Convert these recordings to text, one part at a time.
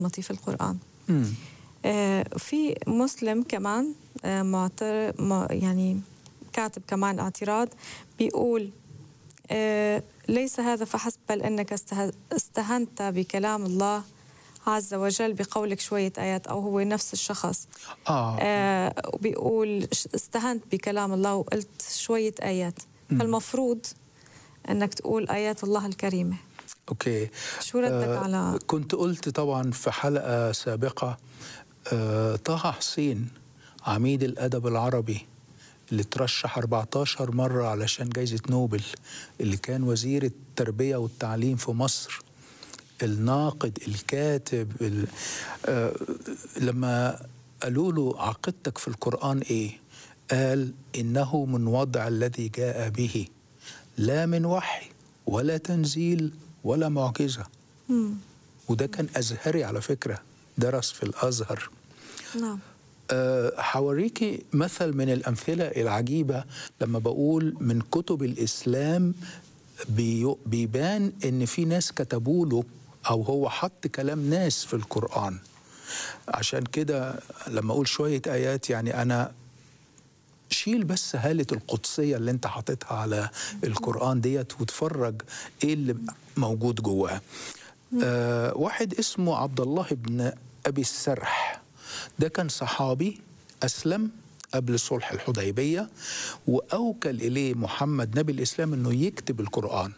في القرآن مم. آه، في مسلم كمان آه، معتر ما- يعني كاتب كمان اعتراض بيقول آه، ليس هذا فحسب بل انك استه- استهنت بكلام الله عز وجل بقولك شوية آيات أو هو نفس الشخص اه آه بيقول ش- استهنت بكلام الله وقلت شوية آيات فالمفروض أنك تقول آيات الله الكريمة اوكي شو ردك آه، على كنت قلت طبعا في حلقة سابقة آه، طه حسين عميد الأدب العربي اللي ترشح 14 مرة علشان جايزة نوبل اللي كان وزير التربية والتعليم في مصر الناقد الكاتب ال... آه لما قالوا له عقيدتك في القرآن إيه قال إنه من وضع الذي جاء به لا من وحي ولا تنزيل ولا معجزة مم. وده كان أزهري على فكرة درس في الأزهر نعم أه، هوريكي مثل من الأمثلة العجيبة لما بقول من كتب الإسلام بي- بيبان إن في ناس كتبوا له أو هو حط كلام ناس في القرآن عشان كده لما أقول شوية آيات يعني أنا شيل بس هالة القدسية اللي انت حاططها على القرآن ديت وتفرج ايه اللي موجود جواه آه واحد اسمه عبد الله بن أبي السرح ده كان صحابي أسلم قبل صلح الحديبية وأوكل إليه محمد نبي الإسلام أنه يكتب القرآن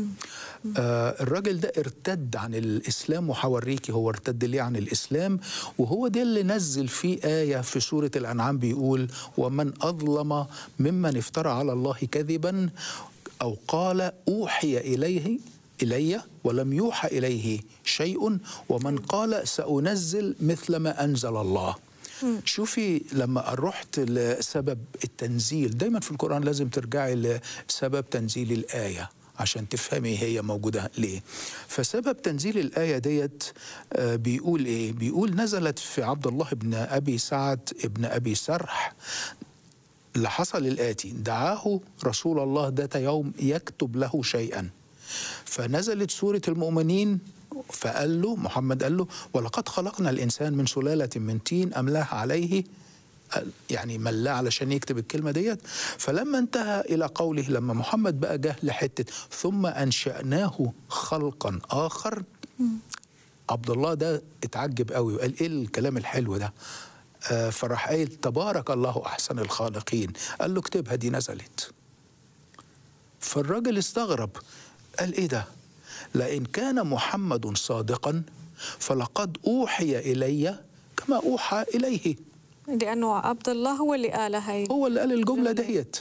آه الراجل ده ارتد عن الإسلام وحوريكي هو ارتد ليه عن الإسلام وهو ده اللي نزل فيه آية في سورة الأنعام بيقول ومن أظلم ممن افترى على الله كذبا أو قال أوحي إليه إلي ولم يوحى إليه شيء ومن قال سأنزل مثل ما أنزل الله شوفي لما رحت لسبب التنزيل دايما في القرآن لازم ترجعي لسبب تنزيل الآية عشان تفهمي هي موجودة ليه فسبب تنزيل الآية ديت آه، بيقول إيه بيقول نزلت في عبد الله بن أبي سعد ابن أبي سرح اللي حصل الآتي دعاه رسول الله ذات يوم يكتب له شيئا فنزلت سورة المؤمنين فقال له محمد قال له ولقد خلقنا الإنسان من سلالة من طين أملاها عليه يعني ملاه علشان يكتب الكلمة ديت فلما انتهى إلى قوله لما محمد بقى جه لحتة ثم أنشأناه خلقا آخر عبد الله ده اتعجب قوي وقال ايه الكلام الحلو ده آه فراح قايل تبارك الله احسن الخالقين قال له اكتبها دي نزلت فالراجل استغرب قال ايه ده لئن كان محمد صادقا فلقد اوحي الي كما اوحى اليه لأنه عبد الله هو اللي قال هاي هو اللي قال الجمله جملة. ديت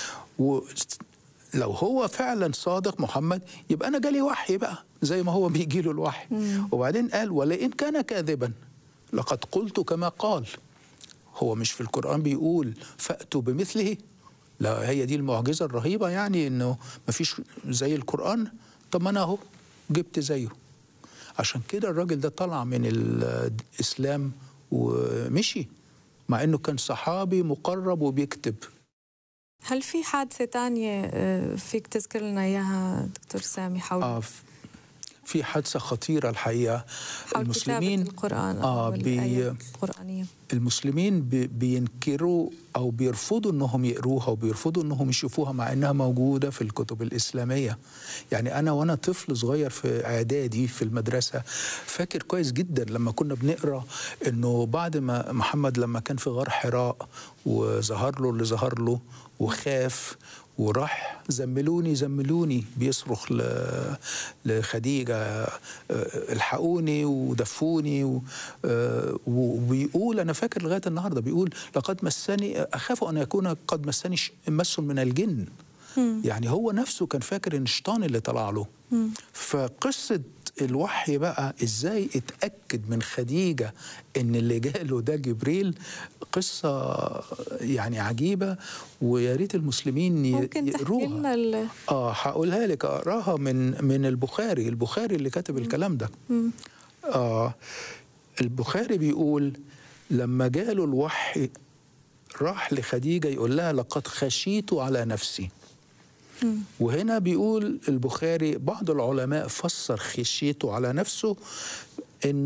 ولو هو فعلا صادق محمد يبقى انا جالي وحي بقى زي ما هو بيجي له الوحي وبعدين قال ولئن كان كاذبا لقد قلت كما قال هو مش في القرآن بيقول فأتوا بمثله لا هي دي المعجزة الرهيبة يعني إنه مفيش زي القرآن طب ما أنا أهو جبت زيه عشان كده الراجل ده طلع من الإسلام ومشي مع إنه كان صحابي مقرب وبيكتب هل في حادثة تانية آه، فيك تذكر لنا إياها دكتور سامي حول آه ف- في حادثة خطيرة الحقيقة حول المسلمين كتابة القرآن آه أو بي الآيات القرآنية المسلمين بي- بينكروا او بيرفضوا انهم يقروها وبيرفضوا انهم يشوفوها مع انها موجوده في الكتب الاسلاميه يعني انا وانا طفل صغير في اعدادي في المدرسه فاكر كويس جدا لما كنا بنقرا انه بعد ما محمد لما كان في غار حراء وظهر له اللي ظهر له وخاف وراح زملوني زملوني بيصرخ ل- لخديجة آه، الحقوني ودفوني و- آه، وبيقول أنا فاكر لغاية النهاردة بيقول لقد مسني أخاف أن يكون قد مسني ش- مس من الجن يعني هو نفسه كان فاكر ان الشيطان اللي طلع له فقصه الوحي بقى ازاي اتاكد من خديجه ان اللي جاله ده جبريل قصه يعني عجيبه ويا ريت المسلمين ي- ممكن تحكي يقروها لنا ال- اه هقولها لك اقراها من من البخاري البخاري اللي كتب الكلام ده آه البخاري بيقول لما جاله الوحي راح لخديجة يقول لها لقد خشيت على نفسي وهنا بيقول البخاري بعض العلماء فسر خشيته على نفسه انه